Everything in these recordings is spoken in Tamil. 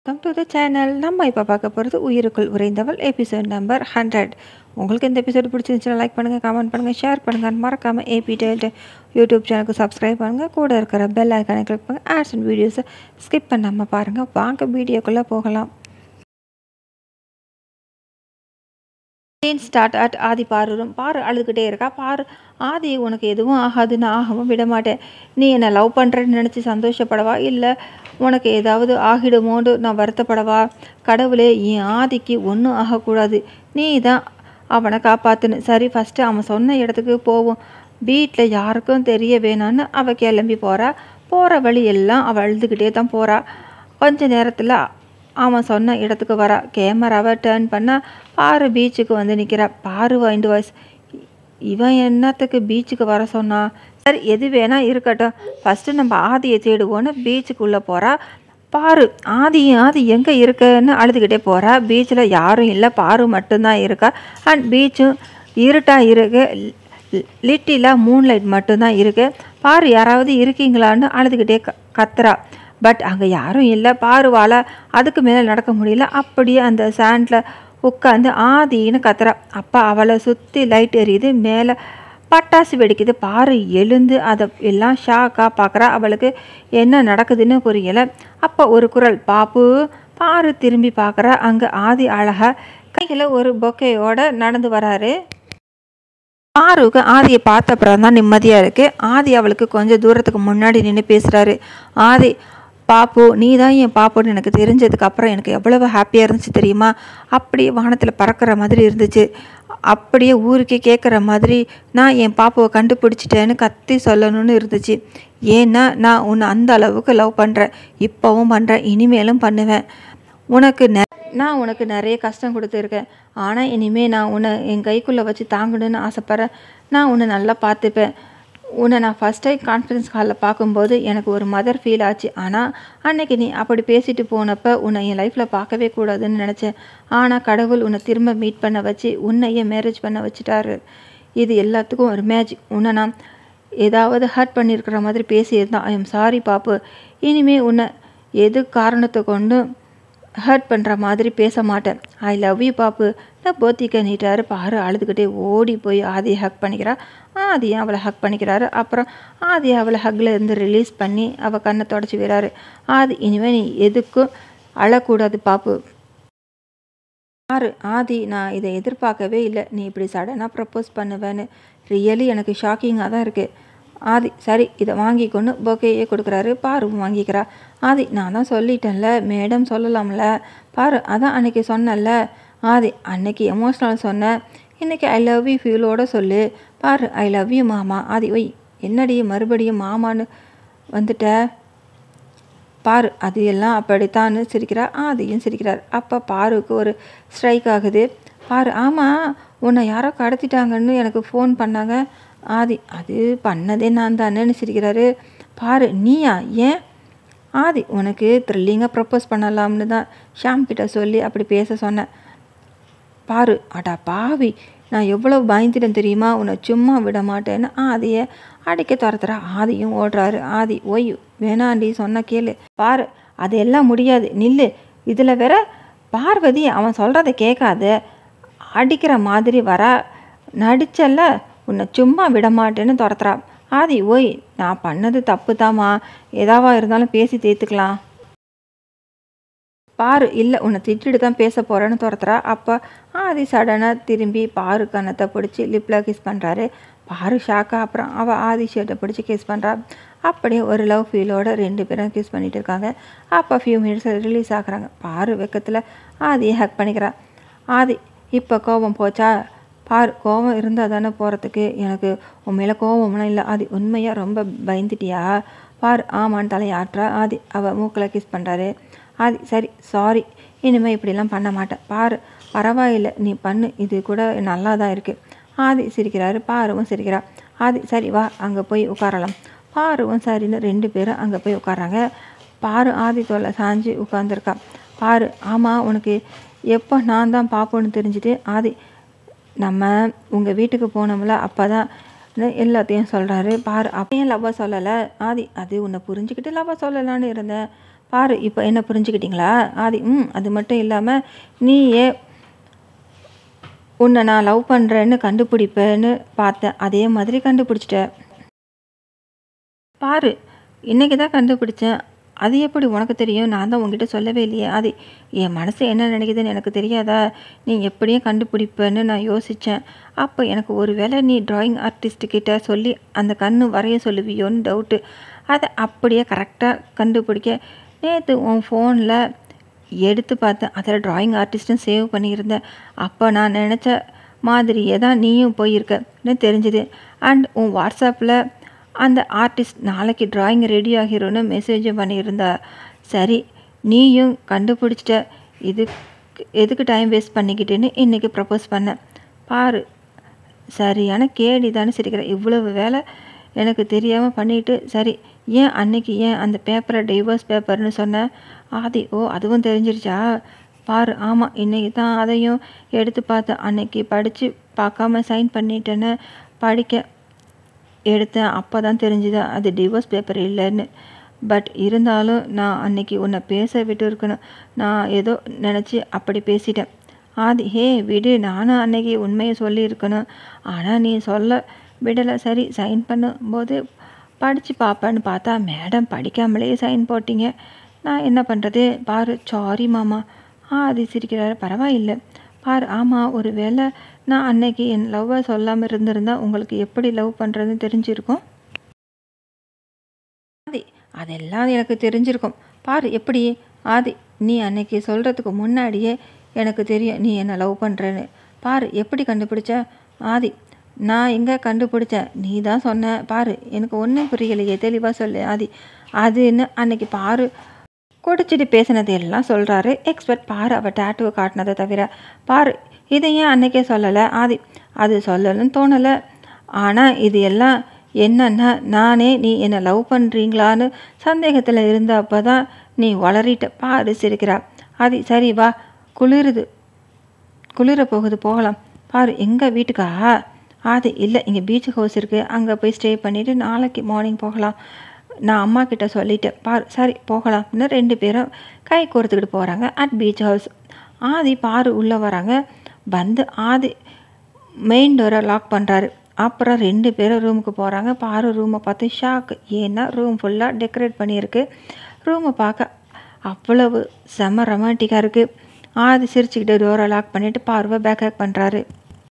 வெல்கம் டு த சேனல் நம்ம இப்போ பார்க்க போகிறது உயிருக்குள் உறைந்தவள் எபிசோட் நம்பர் ஹண்ட்ரட் உங்களுக்கு இந்த எபிசோடு பிடிச்சிருந்துச்சுன்னா லைக் பண்ணுங்கள் கமெண்ட் பண்ணுங்கள் ஷேர் பண்ணுங்கள் மறக்காமல் ஏபி டெல்ட் யூடியூப் சேனலுக்கு சப்ஸ்கிரைப் பண்ணுங்கள் கூட இருக்கிற பெல் ஐக்கானை கிளிக் பண்ணுங்கள் ஆட்ஸ் அண்ட் வீடியோஸை ஸ்கிப் பண்ணாமல் பாருங்கள் வாங்க வீடியோக்குள்ளே போகலாம் சீன் ஸ்டார்ட் அட் ஆதி பாருரும் பாரு அழுதுகிட்டே இருக்கா பாரு ஆதி உனக்கு எதுவும் ஆகாதுன்னு ஆகவும் விட மாட்டேன் நீ என்னை லவ் பண்ணுறேன்னு நினச்சி சந்தோஷப்படவா இல்லை உனக்கு ஏதாவது ஆகிடுமோன்னு நான் வருத்தப்படவா கடவுளே என் ஆதிக்கு ஒன்றும் ஆகக்கூடாது நீ தான் அவனை காப்பாத்துன்னு சரி ஃபஸ்ட்டு அவன் சொன்ன இடத்துக்கு போவோம் வீட்டில் யாருக்கும் தெரிய வேணான்னு அவள் கிளம்பி போகிறா போகிற வழி எல்லாம் அவள் அழுதுகிட்டே தான் போகிறா கொஞ்ச நேரத்தில் அவன் சொன்ன இடத்துக்கு வரா கேமராவை டேர்ன் பண்ணால் பாரு பீச்சுக்கு வந்து நிற்கிறா பாரு வைண்டு வாய்ஸ் இவன் என்னத்துக்கு பீச்சுக்கு வர சொன்னா சரி எது வேணா இருக்கட்டும் ஃபஸ்ட்டு நம்ம ஆதியை தேடுவோன்னு பீச்சுக்குள்ளே போகிறா பாரு ஆதி ஆதி எங்கே இருக்குன்னு அழுதுகிட்டே போகிறா பீச்சில் யாரும் இல்லை பாரு மட்டும்தான் இருக்கா அண்ட் பீச்சும் இருட்டாக இருக்கு லிட்டியில் மூன் லைட் மட்டும்தான் இருக்குது பாரு யாராவது இருக்கீங்களான்னு அழுதுகிட்டே க கத்துறா பட் அங்கே யாரும் இல்லை பாருவால் அதுக்கு மேலே நடக்க முடியல அப்படியே அந்த சாண்டில் உட்காந்து ஆதின்னு கத்துறா அப்போ அவளை சுற்றி லைட் எரியுது மேலே பட்டாசு வெடிக்குது பாரு எழுந்து அதை எல்லாம் ஷாக்காக பார்க்குறா அவளுக்கு என்ன நடக்குதுன்னு புரியலை அப்போ ஒரு குரல் பாப்பு பாரு திரும்பி பார்க்குறா அங்கே ஆதி அழகா கையில் ஒரு பொக்கையோட நடந்து வராரு பாருக்கு ஆதியை பார்த்த அப்புறம் தான் நிம்மதியாக இருக்குது ஆதி அவளுக்கு கொஞ்சம் தூரத்துக்கு முன்னாடி நின்று பேசுகிறாரு ஆதி பாப்பு நீ தான் என் பாப்புன்னு எனக்கு தெரிஞ்சதுக்கு அப்புறம் எனக்கு எவ்வளவு ஹாப்பியாக இருந்துச்சு தெரியுமா அப்படியே வானத்தில் பறக்கிற மாதிரி இருந்துச்சு அப்படியே ஊருக்கே கேட்குற மாதிரி நான் என் பாப்புவை கண்டுபிடிச்சிட்டேன்னு கத்தி சொல்லணும்னு இருந்துச்சு ஏன்னா நான் உன்னை அந்த அளவுக்கு லவ் பண்ணுறேன் இப்போவும் பண்ணுறேன் இனிமேலும் பண்ணுவேன் உனக்கு நெ நான் உனக்கு நிறைய கஷ்டம் கொடுத்துருக்கேன் ஆனால் இனிமேல் நான் உன்னை என் கைக்குள்ளே வச்சு தாங்கணும்னு ஆசைப்பட்றேன் நான் உன்னை நல்லா பார்த்துப்பேன் உன்னை நான் ஃபஸ்ட் டைம் கான்ஃபரன்ஸ் ஹாலில் பார்க்கும்போது எனக்கு ஒரு மதர் ஃபீல் ஆச்சு ஆனால் அன்னைக்கு நீ அப்படி பேசிட்டு போனப்போ உன்னை என் லைஃப்பில் பார்க்கவே கூடாதுன்னு நினச்சேன் ஆனால் கடவுள் உன்னை திரும்ப மீட் பண்ண வச்சு உன்னையே மேரேஜ் பண்ண வச்சுட்டாரு இது எல்லாத்துக்கும் ஒரு மேஜிக் உன்னை நான் ஏதாவது ஹர்ட் பண்ணியிருக்கிற மாதிரி பேசியிருந்தான் ஐ எம் சாரி பாப்பு இனிமே உன்னை எது காரணத்தை கொண்டு ஹர்ட் பண்ணுற மாதிரி பேச மாட்டேன் ஐ லவ் யூ பாப்பு நான் போத்திக்க நீட்டாரு பாரு அழுதுகிட்டே ஓடி போய் ஆதியை ஹக் பண்ணிக்கிறா ஆதியை அவளை ஹக் பண்ணிக்கிறாரு அப்புறம் ஆதியை அவளை ஹக்கில் இருந்து ரிலீஸ் பண்ணி அவள் கண்ணை தொடச்சி விடுறாரு ஆதி இனிமேல் நீ எதுக்கும் அழக்கூடாது பாப்பு பாரு ஆதி நான் இதை எதிர்பார்க்கவே இல்லை நீ இப்படி சடனாக ப்ரப்போஸ் பண்ணுவேன்னு ரியலி எனக்கு ஷாக்கிங்காக தான் இருக்குது ஆதி சரி இதை வாங்கிக்கொண்டு பொக்கையே கொடுக்குறாரு பாரு வாங்கிக்கிறா ஆதி நான் தான் சொல்லிட்டேன்ல மேடம் சொல்லலாம்ல பாரு அதான் அன்னைக்கு சொன்னேன்ல ஆதி அன்னைக்கு எமோஷ்னல் சொன்னேன் இன்றைக்கி ஐ லவ் யூ ஃபீலோட சொல்லு பாரு ஐ லவ் யூ மாமா ஆதி ஒய் என்னடி மறுபடியும் மாமான்னு வந்துட்ட பாரு அது எல்லாம் அப்படித்தான்னு சிரிக்கிறா ஆதியும் சிரிக்கிறார் அப்போ பாருக்கு ஒரு ஸ்ட்ரைக் ஆகுது பாரு ஆமாம் உன்னை யாரோ கடத்திட்டாங்கன்னு எனக்கு ஃபோன் பண்ணாங்க ஆதி அது பண்ணதே நான் தானேன்னு சிரிக்கிறாரு பாரு நீயா ஏன் ஆதி உனக்கு த்ரில்லிங்காக ப்ரப்போஸ் பண்ணலாம்னு தான் ஷாம் கிட்ட சொல்லி அப்படி பேச சொன்னேன் பாரு அடா பாவி நான் எவ்வளோ பயந்துட்டேன் தெரியுமா உன்னை சும்மா விட மாட்டேன்னு ஆதியை அடிக்க துரத்துறா ஆதியும் ஓடுறாரு ஆதி ஒய் வேணாண்டி சொன்ன கேளு பாரு அதெல்லாம் முடியாது நில்லு இதில் வேற பார்வதி அவன் சொல்கிறத கேட்காத அடிக்கிற மாதிரி வர நடிச்சல்ல உன்னை சும்மா விட மாட்டேன்னு துரத்துறா ஆதி ஓய் நான் பண்ணது தப்பு தாம்மா எதாவா இருந்தாலும் பேசி தீர்த்துக்கலாம் பாரு இல்லை உன்னை திட்டிட்டு தான் பேச போகிறேன்னு துரத்துறா அப்போ ஆதி சடனாக திரும்பி பாரு கன்னத்தை பிடிச்சி லிப்பில் கிஸ் பண்ணுறாரு பாரு ஷாக்கா அப்புறம் அவள் ஆதி ஷர்ட்டை பிடிச்சி கிஸ் பண்ணுறா அப்படியே ஒரு லவ் ஃபீலோட ரெண்டு பேரும் கிஸ் பண்ணிட்டு இருக்காங்க அப்போ ஃபியூ மினிட்ஸ் ரிலீஸ் ஆகுறாங்க பாரு வெக்கத்தில் ஆதியை ஹேக் பண்ணிக்கிறா ஆதி இப்போ கோபம் போச்சா பார் கோபம் இருந்தால் தானே போகிறதுக்கு எனக்கு உன் மேலே கோபம்லாம் இல்லை ஆதி உண்மையாக ரொம்ப பயந்துட்டியா பார் ஆமான்னு தலையாட்டுறா ஆதி அவள் மூக்கில் கிஸ் பண்ணுறாரு ஆதி சரி சாரி இனிமேல் இப்படிலாம் பண்ண மாட்டேன் பாரு பரவாயில்லை நீ பண்ணு இது கூட நல்லா தான் இருக்குது ஆதி சிரிக்கிறாரு பாருவும் சிரிக்கிறா ஆதி சரி வா அங்கே போய் உட்காரலாம் பாருவும் சரின்னு ரெண்டு பேரும் அங்கே போய் உட்காராங்க பாரு ஆதி தோலை சாஞ்சு உட்காந்துருக்கா பாரு ஆமாம் உனக்கு எப்போ நான் தான் பார்ப்போன்னு தெரிஞ்சுட்டு ஆதி நம்ம உங்கள் வீட்டுக்கு போனோம்ல அப்போ தான் எல்லாத்தையும் சொல்கிறாரு பாரு அப்பயும் லவ்வாக சொல்லலை ஆதி அது உன்னை புரிஞ்சுக்கிட்டு லவ்வாக சொல்லலான்னு இருந்தேன் பாரு இப்போ என்ன புரிஞ்சுக்கிட்டீங்களா ஆதி ம் அது மட்டும் இல்லாமல் நீயே உன்னை நான் லவ் பண்ணுறேன்னு கண்டுபிடிப்பேன்னு பார்த்தேன் அதே மாதிரி கண்டுபிடிச்சிட்ட பாரு இன்னைக்கு தான் கண்டுபிடிச்சேன் அது எப்படி உனக்கு தெரியும் நான் தான் உங்ககிட்ட சொல்லவே இல்லையே அது என் மனசு என்ன நினைக்குதுன்னு எனக்கு தெரியாதா நீ எப்படியும் கண்டுபிடிப்பேன்னு நான் யோசித்தேன் அப்போ எனக்கு ஒரு வேளை நீ டிராயிங் ஆர்டிஸ்ட்டுக்கிட்ட சொல்லி அந்த கண்ணு வரைய சொல்லுவியோன்னு டவுட்டு அதை அப்படியே கரெக்டாக கண்டுபிடிக்க நேற்று உன் ஃபோனில் எடுத்து பார்த்தேன் அதில் டிராயிங் ஆர்டிஸ்ட்டும் சேவ் பண்ணியிருந்தேன் அப்போ நான் நினச்ச மாதிரியே தான் நீயும் போயிருக்கன்னு தெரிஞ்சுது அண்ட் உன் வாட்ஸ்அப்பில் அந்த ஆர்டிஸ்ட் நாளைக்கு டிராயிங் ரெடி ஆகிரும்னு மெசேஜும் பண்ணியிருந்தா சரி நீயும் கண்டுபிடிச்சிட்ட இதுக்கு எதுக்கு டைம் வேஸ்ட் பண்ணிக்கிட்டேன்னு இன்றைக்கி ப்ரப்போஸ் பண்ணேன் பாரு சரியான கேடி தானே சிரிக்கிறேன் இவ்வளவு வேலை எனக்கு தெரியாமல் பண்ணிட்டு சரி ஏன் அன்னைக்கு ஏன் அந்த பேப்பரை டைவர்ஸ் பேப்பர்னு சொன்னேன் ஆதி ஓ அதுவும் தெரிஞ்சிருச்சா பாரு ஆமாம் இன்றைக்கி தான் அதையும் எடுத்து பார்த்தேன் அன்னைக்கு படித்து பார்க்காம சைன் பண்ணிட்டேன்னு படிக்க எடுத்தேன் அப்போ தான் தெரிஞ்சுது அது டிவோர்ஸ் பேப்பர் இல்லைன்னு பட் இருந்தாலும் நான் அன்னைக்கு உன்னை பேச விட்டு இருக்கணும் நான் ஏதோ நினச்சி அப்படி பேசிட்டேன் ஆதி ஹே விடு நானும் அன்னைக்கு உண்மையை சொல்லியிருக்கணும் ஆனால் நீ சொல்ல விடலை சரி சைன் பண்ணும்போது படித்து பார்ப்பேன்னு பார்த்தா மேடம் படிக்காமலே சைன் போட்டீங்க நான் என்ன பண்ணுறது பாரு சாரி மாமா ஆதி சிரிக்கிறாரு பரவாயில்லை பார் ஆமாம் ஒரு வேளை நான் அன்னைக்கு என் லவ்வை சொல்லாமல் இருந்திருந்தா உங்களுக்கு எப்படி லவ் பண்ணுறதுன்னு தெரிஞ்சிருக்கும் ஆதி அதெல்லாம் எனக்கு தெரிஞ்சிருக்கும் பார் எப்படி ஆதி நீ அன்னைக்கு சொல்கிறதுக்கு முன்னாடியே எனக்கு தெரியும் நீ என்னை லவ் பண்ணுறேன்னு பார் எப்படி கண்டுபிடிச்ச ஆதி நான் எங்கே கண்டுபிடிச்சேன் நீ தான் சொன்ன பாரு எனக்கு ஒன்றும் புரியலையே தெளிவாக சொல்லு ஆதி அதுன்னு அன்னைக்கு பாரு குடிச்சிட்டு பேசினது எல்லாம் சொல்கிறாரு எக்ஸ்பர்ட் பாரு அவள் டேட்டுவை காட்டினதை தவிர பாரு இதை ஏன் அன்னைக்கே சொல்லலை ஆதி அது சொல்லணும்னு தோணலை ஆனால் இது எல்லாம் என்னன்னா நானே நீ என்னை லவ் பண்ணுறீங்களான்னு சந்தேகத்தில் இருந்தப்போ தான் நீ வளரிட்ட பாரு சிரிக்கிறா ஆதி சரி வா குளிருது குளிர போகுது போகலாம் பாரு எங்கள் வீட்டுக்கா ஆதி இல்லை இங்கே பீச் ஹவுஸ் இருக்குது அங்கே போய் ஸ்டே பண்ணிவிட்டு நாளைக்கு மார்னிங் போகலாம் நான் அம்மா கிட்ட சொல்லிட்டேன் பார் சரி போகலாம்னு ரெண்டு பேரும் கை கோர்த்துக்கிட்டு போகிறாங்க அட் பீச் ஹவுஸ் ஆதி பாரு உள்ளே வராங்க வந்து ஆதி மெயின் டோரை லாக் பண்ணுறாரு அப்புறம் ரெண்டு பேரும் ரூமுக்கு போகிறாங்க பாரு ரூமை பார்த்து ஷாக் ஏன்னா ரூம் ஃபுல்லாக டெக்கரேட் பண்ணியிருக்கு ரூமை பார்க்க அவ்வளவு செம ரொமான்டிக்காக இருக்குது ஆதி சிரிச்சுக்கிட்டு டோரை லாக் பண்ணிவிட்டு பார்வை பேக்கப் பண்ணுறாரு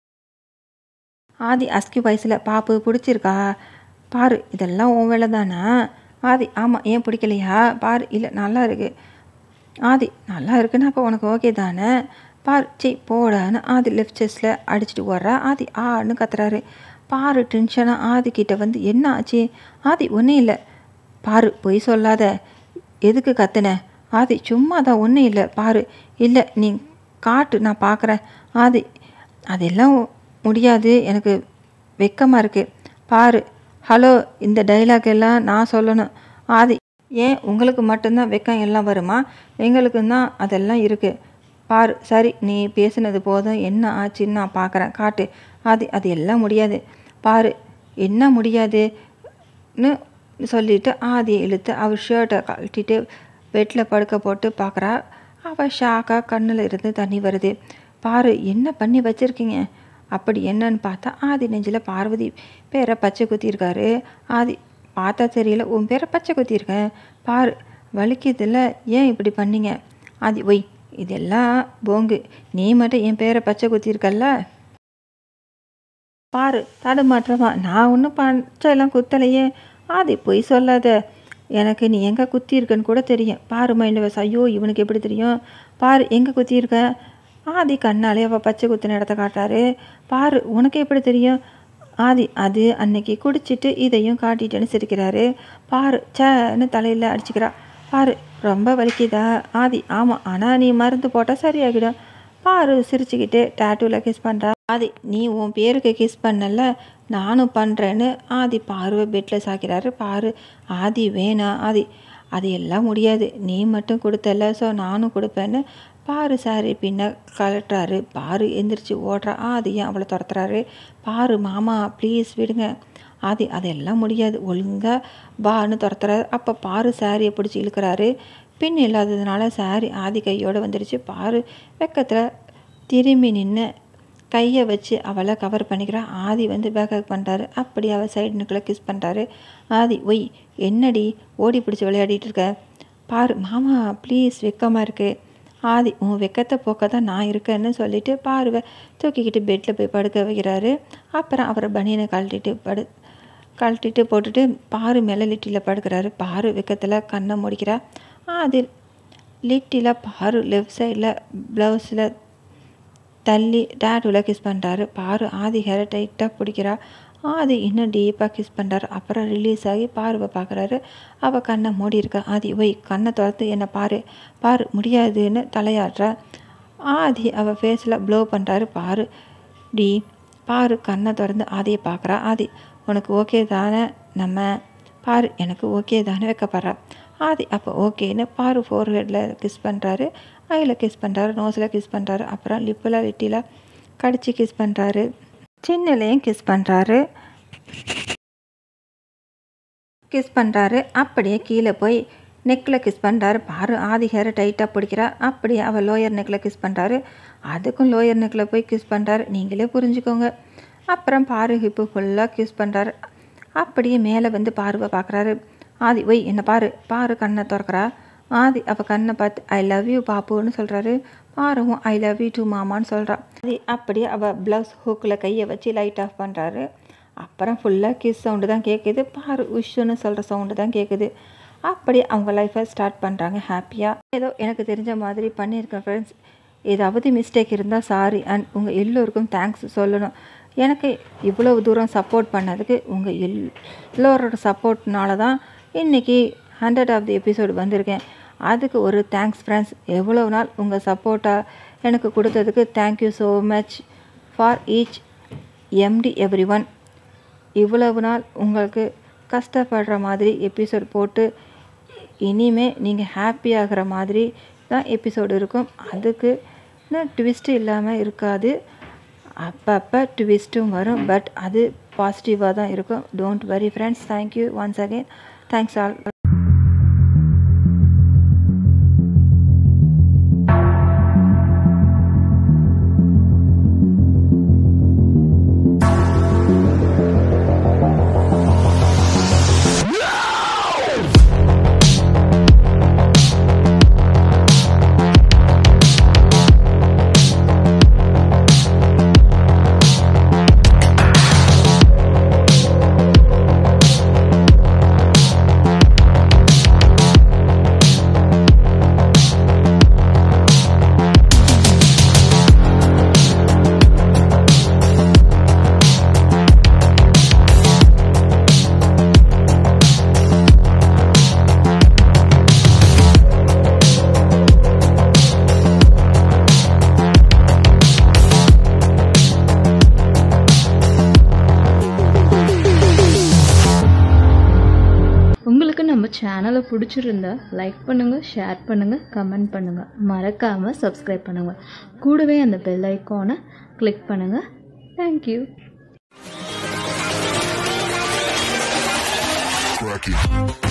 ஆதி அஸ்கி வயசில் பாப்பு பிடிச்சிருக்கா பாரு இதெல்லாம் உன் வேலை தானா ஆதி ஆமாம் ஏன் பிடிக்கலையா பாரு இல்லை நல்லா இருக்கு ஆதி நல்லா இருக்குன்னா அப்போ உனக்கு ஓகே தானே பாரு சி போடான்னு ஆதி லெஃப்ட் செஸ்டில் அடிச்சுட்டு வர்றா ஆதி ஆன்னு கத்துறாரு பாரு டென்ஷனாக ஆதி கிட்ட வந்து என்ன ஆச்சு ஆதி ஒன்றும் இல்லை பாரு பொய் சொல்லாத எதுக்கு கத்துன ஆதி சும்மா தான் ஒன்றும் இல்லை பாரு இல்லை நீ காட்டு நான் பார்க்குறேன் ஆதி அதெல்லாம் முடியாது எனக்கு வெக்கமாக இருக்குது பாரு ஹலோ இந்த டைலாக் எல்லாம் நான் சொல்லணும் ஆதி ஏன் உங்களுக்கு மட்டும்தான் வெக்கம் எல்லாம் வருமா எங்களுக்கு தான் அதெல்லாம் இருக்குது பாரு சரி நீ பேசுனது போதும் என்ன ஆச்சுன்னு நான் பார்க்குறேன் காட்டு ஆதி அது எல்லாம் முடியாது பாரு என்ன முடியாதுன்னு சொல்லிட்டு ஆதியை இழுத்து அவர் ஷர்ட்டை கழட்டிட்டு பெட்டில் படுக்க போட்டு பார்க்குறா அவள் ஷாக்காக கண்ணில் இருந்து தண்ணி வருது பாரு என்ன பண்ணி வச்சுருக்கீங்க அப்படி என்னன்னு பார்த்தா ஆதி நெஞ்சில் பார்வதி பேரை பச்சை குத்திருக்காரு ஆதி பார்த்தா தெரியல உன் பேரை பச்சை குத்திருக்கேன் பாரு வலிக்குதில்ல ஏன் இப்படி பண்ணீங்க ஆதி ஒய் இதெல்லாம் போங்கு நீ மட்டும் என் பேரை பச்சை குத்திருக்கல்ல பாரு தடுமாற்றமா நான் ஒன்றும் பச்சையெல்லாம் குத்தலையே ஆதி பொய் சொல்லாத எனக்கு நீ எங்கே குத்திருக்கன்னு கூட தெரியும் பாரு மைண்ட் வஸ் ஐயோ இவனுக்கு எப்படி தெரியும் பாரு எங்கே குத்திருக்க ஆதி கண்ணாலே அவள் பச்சை குத்தின இடத்த காட்டாரு பாரு உனக்கு எப்படி தெரியும் ஆதி அது அன்னைக்கு குடிச்சிட்டு இதையும் காட்டிட்டேன்னு சிரிக்கிறாரு பாரு சேன்னு தலையில் அடிச்சுக்கிறா பாரு ரொம்ப வலிக்குதா ஆதி ஆமாம் ஆனால் நீ மருந்து போட்டால் சரியாகிடும் பாரு சிரிச்சுக்கிட்டு டேட்டூவில் கிஸ் பண்ணுறா ஆதி நீ உன் பேருக்கு கிஸ் பண்ணல நானும் பண்ணுறேன்னு ஆதி பாருவை பெட்டில் சாக்கிறாரு பாரு ஆதி வேணாம் ஆதி அது எல்லாம் முடியாது நீ மட்டும் கொடுத்தல ஸோ நானும் கொடுப்பேன்னு பாரு சாரி பின்ன கலட்டுறாரு பாரு எந்திரிச்சு ஓடுறா ஆதி ஏன் அவளை துரத்துறாரு பாரு மாமா ப்ளீஸ் விடுங்க ஆதி அதெல்லாம் முடியாது ஒழுங்காக பான்னு துரத்துறாரு அப்போ பாரு சாரியை பிடிச்சி இழுக்கிறாரு பின் இல்லாததுனால சாரி ஆதி கையோடு வந்துடுச்சு பாரு வெக்கத்தில் திரும்பி நின்று கையை வச்சு அவளை கவர் பண்ணிக்கிறா ஆதி வந்து பேக்கப் பண்ணுறாரு அப்படி அவள் சைடு நிற்கல கிஸ் பண்ணுறாரு ஆதி ஒய் என்னடி ஓடி பிடிச்சி விளையாடிட்டு இருக்க பாரு மாமா ப்ளீஸ் வெக்கமாக இருக்கு ஆதி உன் வெக்கத்தை போக்க தான் நான் இருக்கேன்னு சொல்லிட்டு பார்வை தூக்கிக்கிட்டு பெட்டில் போய் படுக்க வைக்கிறாரு அப்புறம் அவரை பனியனை கழட்டிட்டு படு கழட்டிட்டு போட்டுட்டு பாரு மேலே லிட்டியில் படுக்கிறாரு பாரு வெக்கத்தில் கண்ணை முடிக்கிறா ஆதி லிட்டியில் பாரு லெஃப்ட் சைடில் ப்ளவுஸில் தள்ளி டேடுவில் கிஸ் பண்ணுறாரு பாரு ஆதி ஹேரை டைட்டாக பிடிக்கிறா ஆதி இன்னும் டீப்பாக கிஸ் பண்ணுறாரு அப்புறம் ரிலீஸ் ஆகி பார்வை பார்க்குறாரு அவள் கண்ணை மூடி இருக்கா ஆதி ஒய் கண்ணை திறந்து என்னை பாரு பாரு முடியாதுன்னு தலையாடுறா ஆதி அவள் ஃபேஸில் ப்ளோ பண்ணுறாரு பாரு டி பாரு கண்ணை திறந்து ஆதியை பார்க்குறா ஆதி உனக்கு ஓகே தானே நம்ம பாரு எனக்கு ஓகே தானே வைக்கப்படுறா ஆதி அப்போ ஓகேன்னு பாரு ஃபோர் ஹெட்டில் கிஸ் பண்ணுறாரு ஐயில் கிஸ் பண்ணுறாரு நோஸில் கிஸ் பண்ணுறாரு அப்புறம் லிப்பில் லிட்டியில் கடிச்சு கிஸ் பண்ணுறாரு சின்னலையும் கிஸ் பண்ணுறாரு கிஸ் பண்ணுறாரு அப்படியே கீழே போய் நெக்கில் கிஸ் பண்ணுறாரு பாரு ஆதி ஹேரை டைட்டாக பிடிக்கிறா அப்படியே அவள் லோயர் நெக்கில் கிஸ் பண்ணுறாரு அதுக்கும் லோயர் நெக்கில் போய் கிஸ் பண்ணுறாரு நீங்களே புரிஞ்சுக்கோங்க அப்புறம் பாரு ஹிப்பு ஃபுல்லாக கிஸ் பண்ணுறாரு அப்படியே மேலே வந்து பார்வை பார்க்குறாரு ஆதி ஒய் என்ன பாரு பாரு கண்ணை திறக்கிறா ஆதி அவள் கண்ணை பார்த்து ஐ லவ் யூ பாப்புன்னு சொல்கிறாரு பாருவும் ஐ லவ் யூ டூ மாமான்னு சொல்கிறா ஆதி அப்படியே அவள் ப்ளவுஸ் ஹூக்கில் கையை வச்சு லைட் ஆஃப் பண்ணுறாரு அப்புறம் ஃபுல்லாக கிஸ் சவுண்டு தான் கேட்குது பாரு உஷ்ஷுன்னு சொல்கிற சவுண்டு தான் கேட்குது அப்படி அவங்க லைஃப்பை ஸ்டார்ட் பண்ணுறாங்க ஹாப்பியாக ஏதோ எனக்கு தெரிஞ்ச மாதிரி பண்ணியிருக்கேன் ஃப்ரெண்ட்ஸ் ஏதாவது மிஸ்டேக் இருந்தால் சாரி அண்ட் உங்கள் எல்லோருக்கும் தேங்க்ஸ் சொல்லணும் எனக்கு இவ்வளவு தூரம் சப்போர்ட் பண்ணதுக்கு உங்கள் எல் எல்லோரோட சப்போர்ட்னால தான் இன்றைக்கி ஹண்ட்ரட் ஆஃப் தி எபிசோடு வந்திருக்கேன் அதுக்கு ஒரு தேங்க்ஸ் ஃப்ரெண்ட்ஸ் எவ்வளோ நாள் உங்கள் சப்போர்ட்டாக எனக்கு கொடுத்ததுக்கு thank you so much for each and every one இவ்வளவு நாள் உங்களுக்கு கஷ்டப்படுற மாதிரி எபிசோட் போட்டு இனிமே நீங்கள் ஹாப்பி ஆகிற மாதிரி தான் எபிசோடு இருக்கும் அதுக்கு ட்விஸ்ட்டு இல்லாமல் இருக்காது அப்பப்போ ட்விஸ்ட்டும் வரும் பட் அது பாசிட்டிவாக தான் இருக்கும் don't worry friends thank you once again thanks all உங்களுக்கு நம்ம சேனலை பிடிச்சிருந்தா லைக் பண்ணுங்கள் ஷேர் பண்ணுங்கள் கமெண்ட் பண்ணுங்கள் மறக்காமல் சப்ஸ்கிரைப் பண்ணுங்கள் கூடவே அந்த பெல் ஐக்கானை கிளிக் பண்ணுங்கள் தேங்க்யூ Cracky.